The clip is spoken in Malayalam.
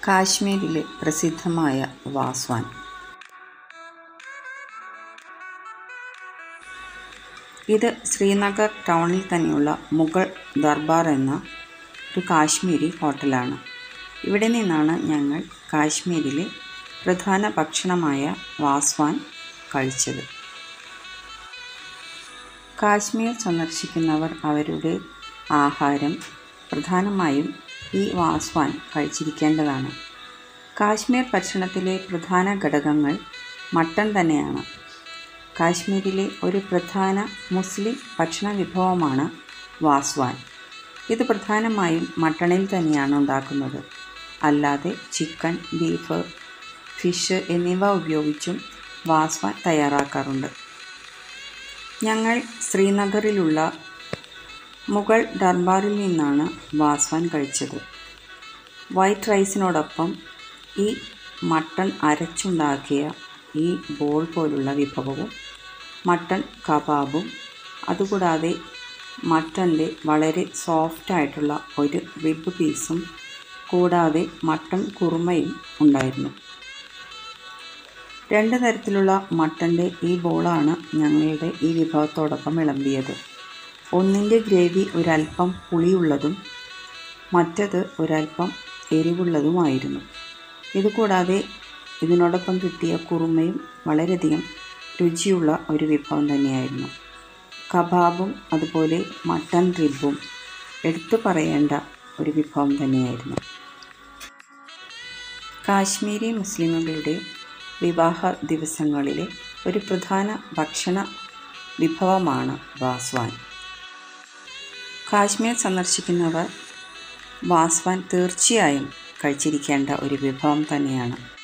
കാശ്മീരിലെ പ്രസിദ്ധമായ വാസ്വാൻ ഇത് ശ്രീനഗർ ടൗണിൽ തന്നെയുള്ള മുഗൾ ദർബാർ എന്ന ഒരു കാശ്മീരി ഹോട്ടലാണ് ഇവിടെ നിന്നാണ് ഞങ്ങൾ കാശ്മീരിലെ പ്രധാന ഭക്ഷണമായ വാസ്വാൻ കഴിച്ചത് കാശ്മീർ സന്ദർശിക്കുന്നവർ അവരുടെ ആഹാരം പ്രധാനമായും ഈ വാസ്വാൻ കഴിച്ചിരിക്കേണ്ടതാണ് കാശ്മീർ ഭക്ഷണത്തിലെ പ്രധാന ഘടകങ്ങൾ മട്ടൺ തന്നെയാണ് കാശ്മീരിലെ ഒരു പ്രധാന മുസ്ലിം ഭക്ഷണ വിഭവമാണ് വാസ്വാൻ ഇത് പ്രധാനമായും മട്ടണിൽ തന്നെയാണ് ഉണ്ടാക്കുന്നത് അല്ലാതെ ചിക്കൻ ബീഫ് ഫിഷ് എന്നിവ ഉപയോഗിച്ചും വാസ്വാൻ തയ്യാറാക്കാറുണ്ട് ഞങ്ങൾ ശ്രീനഗറിലുള്ള മുഗൾ ദർബാറിൽ നിന്നാണ് വാസ്വാൻ കഴിച്ചത് വൈറ്റ് റൈസിനോടൊപ്പം ഈ മട്ടൺ അരച്ചുണ്ടാക്കിയ ഈ ബോൾ പോലുള്ള വിഭവവും മട്ടൺ കബാബും അതുകൂടാതെ മട്ടൻ്റെ വളരെ സോഫ്റ്റായിട്ടുള്ള ഒരു റിബ് പീസും കൂടാതെ മട്ടൺ കുറുമയും ഉണ്ടായിരുന്നു രണ്ട് തരത്തിലുള്ള മട്ടൻ്റെ ഈ ബോളാണ് ഞങ്ങളുടെ ഈ വിഭവത്തോടൊപ്പം വിളമ്പിയത് ഒന്നിൻ്റെ ഗ്രേവി ഒരല്പം പുളിയുള്ളതും മറ്റത് ഒരല്പം എരിവുള്ളതുമായിരുന്നു ഇതുകൂടാതെ ഇതിനോടൊപ്പം കിട്ടിയ കുറുമയും വളരെയധികം രുചിയുള്ള ഒരു വിഭവം തന്നെയായിരുന്നു കബാബും അതുപോലെ മട്ടൺ റിബും എടുത്തു പറയേണ്ട ഒരു വിഭവം തന്നെയായിരുന്നു കാശ്മീരി മുസ്ലിമുകളുടെ വിവാഹ ദിവസങ്ങളിലെ ഒരു പ്രധാന ഭക്ഷണ വിഭവമാണ് വാസ്വാൻ കാശ്മീർ സന്ദർശിക്കുന്നവർ വാസ്വാൻ തീർച്ചയായും കഴിച്ചിരിക്കേണ്ട ഒരു വിഭവം തന്നെയാണ്